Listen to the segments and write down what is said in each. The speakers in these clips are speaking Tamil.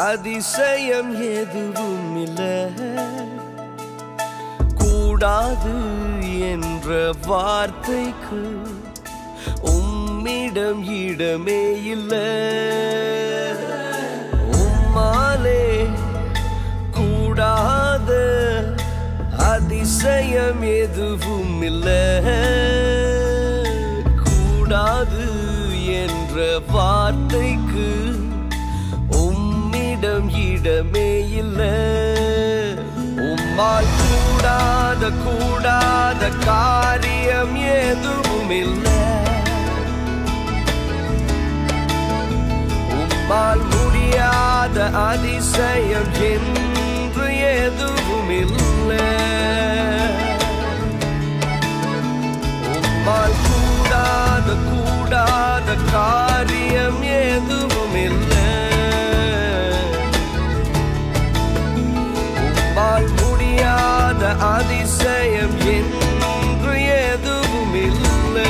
அதிசயம் எதுவும் இல்லை கூடாது என்ற வார்த்தைக்கு உம்மிடம் இடமே இல்லை உம்மாலே கூடாத அதிசயம் எதுவும் இல்லை கூடாது என்ற வார்த்தைக்கு உம்மிடம் இடமே இல்லை உம்மால் கூடாத கூடாத காரியம் எதுவும் இல்லை உம்மால் முடியாத அதிசயம் என்று எதுவும் இல்லை உம்மால் கூடாத கூடாத காரியம் எதுவும் இல்லை உம்மால் முடியாத அதிசயம் என்று எதுவும் இல்லை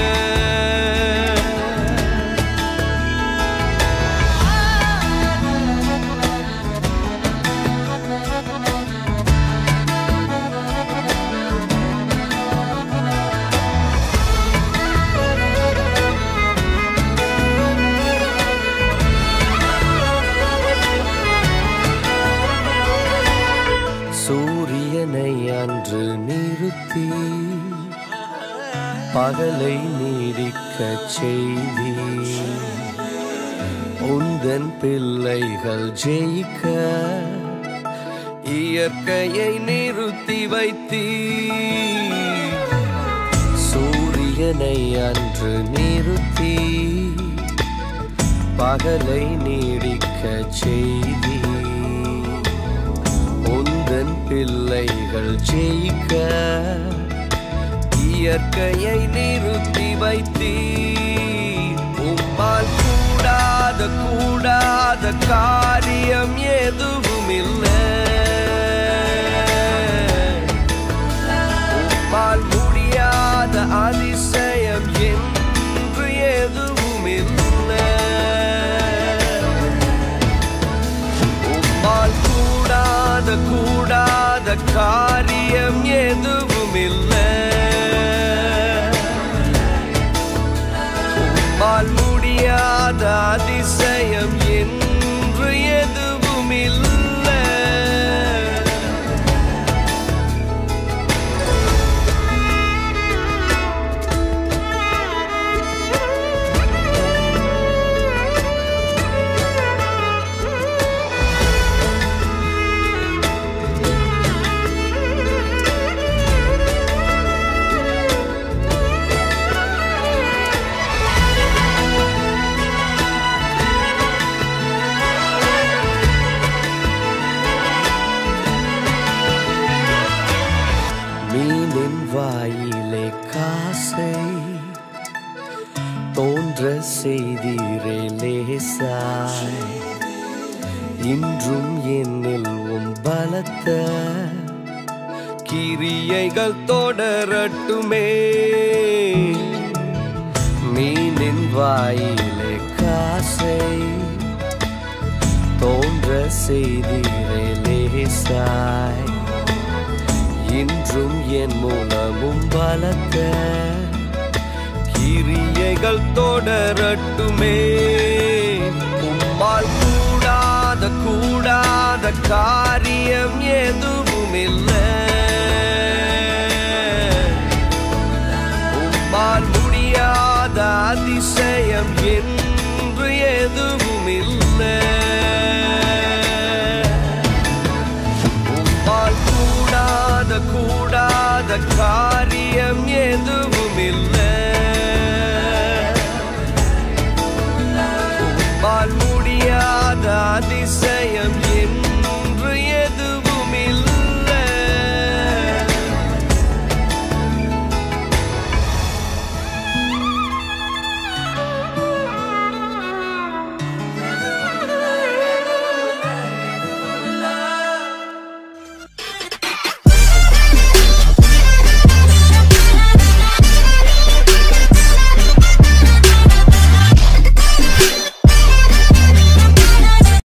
சூரியனை அன்று நிறுத்தி பகலை நீடிக்க செய்தி உந்தன் பிள்ளைகள் ஜெயிக்க இயற்கையை நிறுத்தி வைத்தீ சூரியனை அன்று நிறுத்தி பகலை நீடிக்க செய்தி உந்தன் பிள்ளைகள் ஜெயிக்க இயற்கையை நிறுத்தி வைத்தீர் உம்மால் கூடாத கூடாத காரியம் எதுவும் இல்லை உம்மால் முடியாத அதிசயம் என்று எதுவும் இல்லை உம்மால் கூடாத கூடாத காரியம் எதுவும் இல்லை உம்மால் முடியாத அதிசயம் என்று எதுவும் இல்லை மீனின் வாயிலே காசை தோன்ற செய்தீரே லேசாய் இன்றும் என்னில் உம் பலத்த கிரியைகள் தொடரட்டுமே மீனின் வாயிலே காசை தோன்ற செய்தீரே லேசாய் இன்றும் என் மூலமும் பலத்த கிரியைகள் தொடரட்டுமே உம்மால் கூடாத கூடாத காரியம் எதுவும் இல்லை